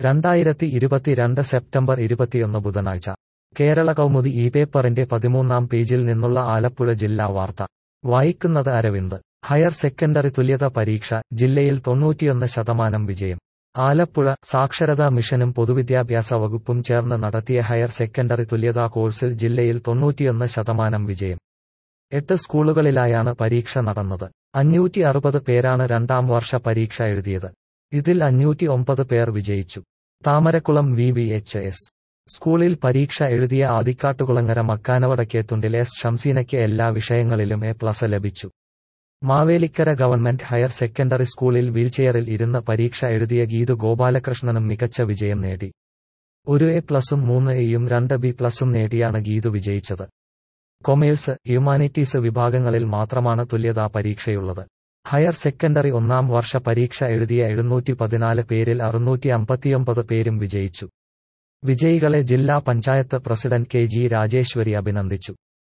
രണ്ടായിരത്തി ഇരുപത്തിരണ്ട് സെപ്റ്റംബർ ഇരുപത്തിയൊന്ന് ബുധനാഴ്ച കേരള കൗമുദി ഈ പേപ്പറിന്റെ പതിമൂന്നാം പേജിൽ നിന്നുള്ള ആലപ്പുഴ ജില്ലാ വാർത്ത വായിക്കുന്നത് അരവിന്ദ് ഹയർ സെക്കൻഡറി തുല്യത പരീക്ഷ ജില്ലയിൽ തൊണ്ണൂറ്റിയൊന്ന് ശതമാനം വിജയം ആലപ്പുഴ സാക്ഷരതാ മിഷനും പൊതുവിദ്യാഭ്യാസ വകുപ്പും ചേർന്ന് നടത്തിയ ഹയർ സെക്കൻഡറി തുല്യതാ കോഴ്സിൽ ജില്ലയിൽ തൊണ്ണൂറ്റിയൊന്ന് ശതമാനം വിജയം എട്ട് സ്കൂളുകളിലായാണ് പരീക്ഷ നടന്നത് അഞ്ഞൂറ്റി അറുപത് പേരാണ് രണ്ടാം വർഷ പരീക്ഷ എഴുതിയത് ഇതിൽ അഞ്ഞൂറ്റി ഒമ്പത് പേർ വിജയിച്ചു Thamarakulam V V H S സ്കൂളിൽ പരീക്ഷ എഴുതിയ ആദിക്കാട്ടുകുളങ്ങര മക്കാനവടക്കേത്തുണ്ടിൽ എസ് ഷംസീനയ്ക്ക് എല്ലാ വിഷയങ്ങളിലും എ പ്ലസ് ലഭിച്ചു മാവേലിക്കര ഗവൺമെന്റ് ഹയർ സെക്കൻഡറി സ്കൂളിൽ വീൽചെയറിൽ ഇരുന്ന് പരീക്ഷ എഴുതിയ ഗീതു ഗോപാലകൃഷ്ണനും മികച്ച വിജയം നേടി ഒരു എ പ്ലസും മൂന്ന് എയും രണ്ട് ബി പ്ലസും നേടിയാണ് ഗീതു വിജയിച്ചത് കൊമേഴ്സ് ഹ്യൂമാനിറ്റീസ് വിഭാഗങ്ങളിൽ മാത്രമാണ് തുല്യതാ പരീക്ഷയുള്ളത് ഹയർ സെക്കൻഡറി ഒന്നാം വർഷ പരീക്ഷ എഴുതിയ എഴുന്നൂറ്റി പതിനാല് പേരിൽ അറുന്നൂറ്റി അമ്പത്തിയൊമ്പത് പേരും വിജയിച്ചു വിജയികളെ ജില്ലാ പഞ്ചായത്ത് പ്രസിഡന്റ് കെ ജി രാജേശ്വരി അഭിനന്ദിച്ചു